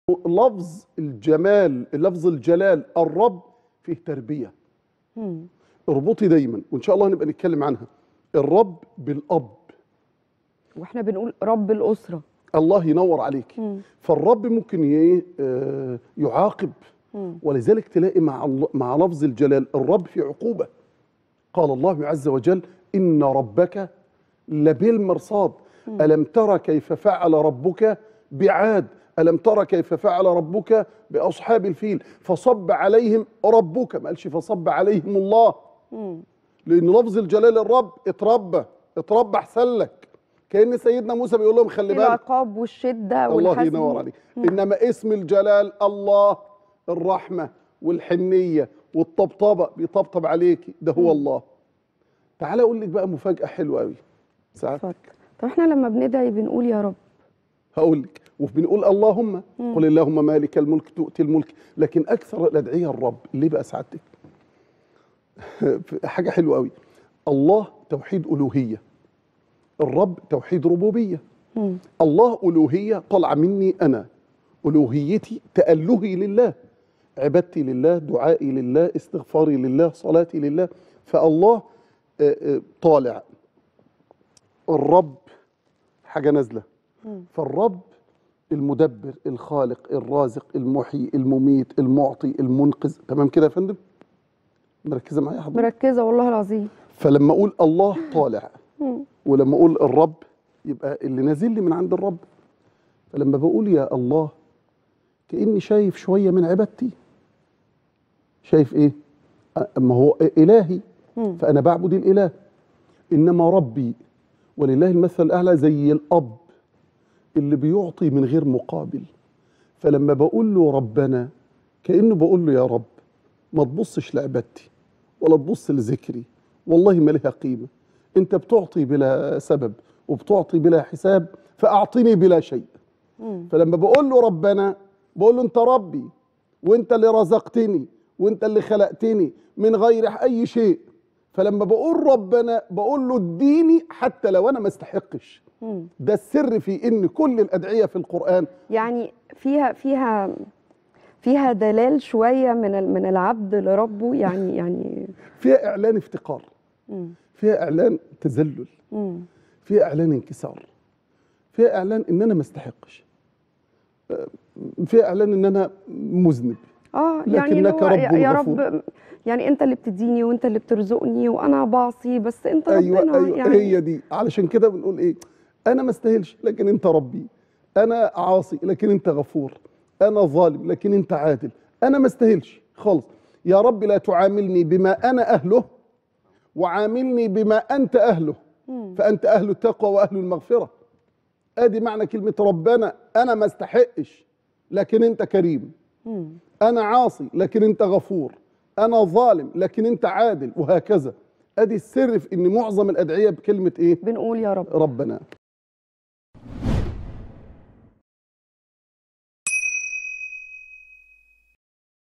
لفظ الجمال لفظ الجلال الرب فيه تربية مم. اربطي دايما وإن شاء الله هنبقى نتكلم عنها الرب بالأب واحنا بنقول رب الأسرة الله ينور عليك مم. فالرب ممكن ي- آه، يعاقب مم. ولذلك تلاقي مع الله- مع لفظ الجلال الرب في عقوبة قال الله عز وجل إن ربك لبالمرصاد ألم ترى كيف فعل ربك بعاد ألم ترى كيف فعل ربك بأصحاب الفيل فصب عليهم ربك ما قالش فصب عليهم الله مم. لأن لفظ الجلال الرب اتربى اتربى أحسن لك كأن سيدنا موسى بيقول لهم خلي بالك العقاب والشدة الله والحزن ينور عليك انما اسم الجلال الله الرحمه والحنيه والطبطبه بيطبطب عليك ده هو الله تعالى اقول لك بقى مفاجاه حلوه قوي ساعات اتفضل طب احنا لما بندعي بنقول يا رب هقول لك وبنقول اللهم قل اللهم مالك الملك تؤتي الملك لكن اكثر الادعيه الرب ليه بقى سعادتك حاجه حلوه قوي الله توحيد الوهيه الرب توحيد ربوبيه مم. الله ألوهية طالعة مني أنا ألوهيتي تألهي لله عبادتي لله دعائي لله استغفاري لله صلاتي لله فالله آه، آه، طالع الرب حاجة نازلة فالرب المدبر الخالق الرازق المحيي المميت المعطي المنقذ تمام كده يا فندم مركزة معايا حضرتك مركزة والله العظيم فلما اقول الله طالع مم. ولما اقول الرب يبقى اللي نازل لي من عند الرب فلما بقول يا الله كاني شايف شويه من عبادتي شايف ايه اما هو الهي مم. فانا بعبد الاله انما ربي ولله المثل الاعلى زي الاب اللي بيعطي من غير مقابل فلما بقول له ربنا كانه بقول له يا رب ما تبصش لعبادتي ولا تبص لذكري والله ما لها قيمه انت بتعطي بلا سبب وبتعطي بلا حساب فاعطني بلا شيء مم. فلما بقول له ربنا بقول له انت ربي وانت اللي رزقتني وانت اللي خلقتني من غير اي شيء فلما بقول ربنا بقول له اديني حتى لو انا ما استحقش مم. ده السر في ان كل الادعيه في القران يعني فيها فيها فيها دلال شوية من ال- من العبد لربه يعني يعني فيها اعلان افتقار مم. فيها اعلان تذلل مم. فيها اعلان انكسار فيها اعلان ان انا ما استحقش آه، فيها اعلان ان انا مذنب اه يعني اللي لكنك هو رب يا يا غفور. رب يعني انت اللي بتديني وانت اللي بترزقني وانا بعصي بس انت ايوه ربنا ايوه يعني هي دي علشان كده بنقول ايه انا ما استاهلش لكن انت ربي انا عاصي لكن انت غفور انا ظالم لكن انت عادل انا ما استاهلش خالص يا رب لا تعاملني بما انا اهله وعاملني بما انت اهله مم. فانت اهل التقوى واهل المغفره ادي معنى كلمه ربنا انا ما استحقش لكن انت كريم مم. انا عاصي لكن انت غفور انا ظالم لكن انت عادل وهكذا ادي السر في ان معظم الادعيه بكلمه ايه بنقول يا رب ربنا